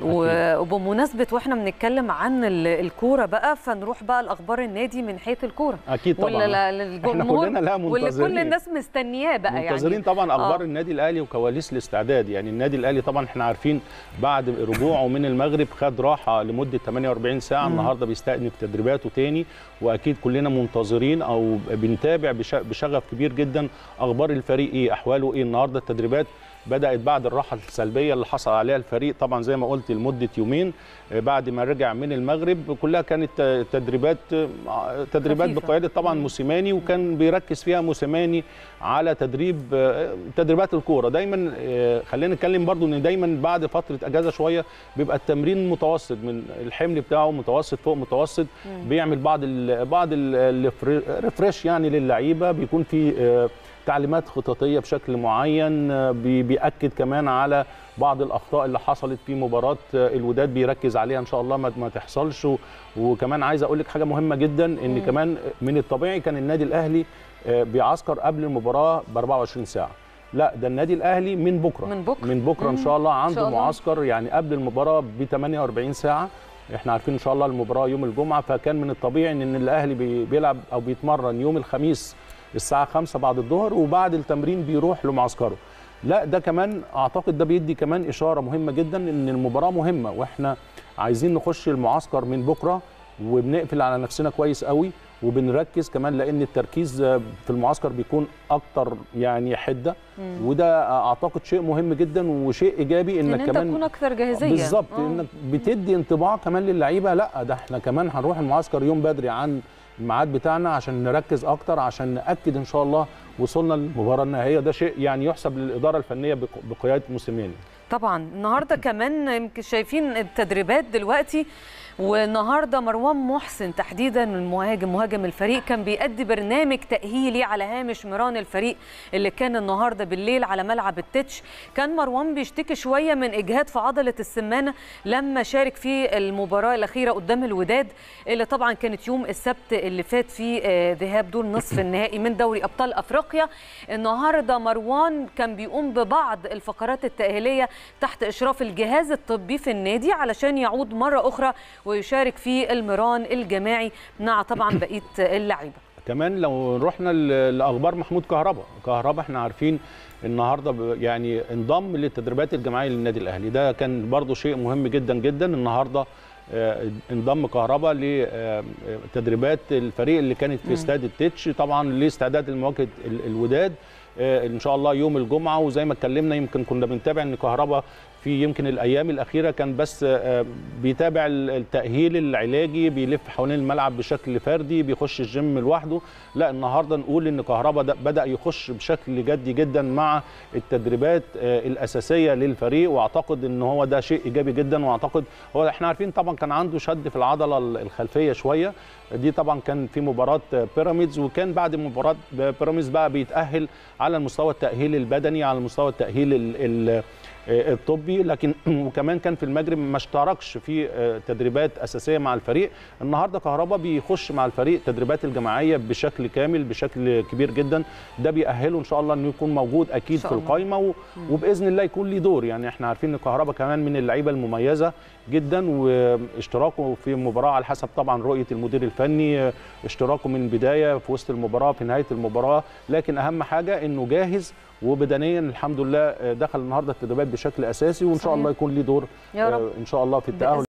و- وبمناسبه واحنا بنتكلم عن ال- الكوره بقى فنروح بقى لاخبار النادي من حيث الكوره اكيد طبعا واللي الجمهور كلنا لا واللي كل منتظرين. الناس مستنياه بقى منتظرين يعني طبعا اخبار آه. النادي الاهلي وكواليس الاستعداد يعني النادي الاهلي طبعا احنا عارفين بعد رجوعه من المغرب خد راحه لمده 48 ساعه النهارده بيستأنف تدريباته تاني واكيد كلنا منتظرين او بنتابع بش- بشغف كبير جدا اخبار الفريق ايه احواله ايه النهارده التدريبات بدات بعد الراحه السلبيه اللي حصل عليها الفريق طبعا زي ما قلت لمده يومين آه، بعد ما رجع من المغرب كلها كانت آه، تدريبات آه، تدريبات خفيفة. بقياده طبعا موسيماني وكان بيركز فيها موسيماني على تدريب آه، تدريبات الكوره دايما آه، خلينا نتكلم برضو ان دايما بعد فتره اجازه شويه بيبقى التمرين متوسط من الحمل بتاعه متوسط فوق متوسط بيعمل بعض ال بعض الريفريش يعني للعيبه بيكون في آه، تعليمات خططيه بشكل معين آه، بي- بياكد كمان على بعض الاخطاء اللي حصلت في مباراه آه، الوداد بيركز عليها ان شاء الله ما ما تحصلش و- وكمان عايز اقول لك حاجه مهمه جدا ان كمان من الطبيعي كان النادي الاهلي آه، بيعسكر قبل المباراه ب 24 ساعه لا ده النادي الاهلي من بكره من بكرة. من بكره ان شاء الله عنده شاء الله. معسكر يعني قبل المباراه ب 48 ساعه احنا عارفين ان شاء الله المباراه يوم الجمعه فكان من الطبيعي ان الاهلي بي- بيلعب او بيتمرن يوم الخميس الساعه 5 بعد الظهر وبعد التمرين بيروح لمعسكره لا ده كمان اعتقد ده بيدي كمان اشاره مهمه جدا ان المباراه مهمه واحنا عايزين نخش المعسكر من بكره وبنقفل على نفسنا كويس قوي وبنركز كمان لان التركيز في المعسكر بيكون اكتر يعني حده وده اعتقد شيء مهم جدا وشيء ايجابي ان انك انت كمان تكون اكثر جاهزيه بالظبط آه. انك بتدي انطباع كمان للعيبه لا ده احنا كمان هنروح المعسكر يوم بدري عن الميعاد بتاعنا عشان نركز اكتر عشان ناكد ان شاء الله وصلنا للمباراه النهائيه ده شيء يعني يحسب للاداره الفنيه بق- بقياده موسيماني طبعا النهارده كمان يمكن شايفين التدريبات دلوقتي والنهارده مروان محسن تحديدا المهاجم مهاجم الفريق كان بيأدي برنامج تأهيلي على هامش مران الفريق اللي كان النهارده بالليل على ملعب التتش كان مروان بيشتكي شويه من اجهاد في عضله السمانه لما شارك في المباراه الاخيره قدام الوداد اللي طبعا كانت يوم السبت اللي فات في آه، ذهاب دور نصف النهائي من دوري ابطال افريقيا النهارده مروان كان بيقوم ببعض الفقرات التأهيلية تحت إشراف الجهاز الطبي في النادي علشان يعود مرة أخرى ويشارك في المران الجماعي مع طبعا بقية اللعيبة كمان لو رحنا ل- لاخبار محمود كهربا كهربا احنا عارفين النهارده ب- يعني انضم للتدريبات الجماعيه للنادي الاهلي ده كان برضو شيء مهم جدا جدا النهارده آه، انضم كهربا لتدريبات الفريق اللي كانت في استاد التتش طبعا لاستعداد لمواجهه ال- الوداد آه، ان شاء الله يوم الجمعه وزي ما اتكلمنا يمكن كنا بنتابع ان كهربا في يمكن الايام الاخيره كان بس آه، بيتابع ال- التاهيل العلاجي بيلف حوالين الملعب بشكل فردي بيخش الجيم لوحده لا النهارده نقول ان كهربا ده بدا يخش بشكل جدي جدا مع التدريبات آه، الاساسيه للفريق واعتقد ان هو ده شيء ايجابي جدا واعتقد هو احنا عارفين طبعا كان عنده شد في العضله ال- الخلفيه شويه دي طبعا كان في مباراه آه، بيراميدز وكان بعد مباراه بيراميدز بقى بيتاهل على المستوى التاهيل البدني على المستوى التاهيل ال- ال- آه، الطبي لكن وكمان كان في المغرب ما اشتركش في آه، تدريبات اساسيه مع الفريق النهارده كهربا بيخش مع الفريق تدريبات الجماعيه بشكل كامل بشكل كبير جدا ده بيأهله ان شاء الله انه يكون موجود اكيد شاء في الله. القائمه و- وباذن الله يكون ليه دور يعني احنا عارفين ان كهربا كمان من اللعيبه المميزه جدا واشتراكه في المباراه على حسب طبعا رؤيه المدير الفني آه، اشتراكه من البدايه في وسط المباراه في نهايه المباراه لكن اهم حاجه انه جاهز وبدنيا الحمد لله آه، دخل النهارده التدريبات بشكل اساسي وان شاء صحيح. الله يكون ليه دور يا رب. آه، ان شاء الله في التاهل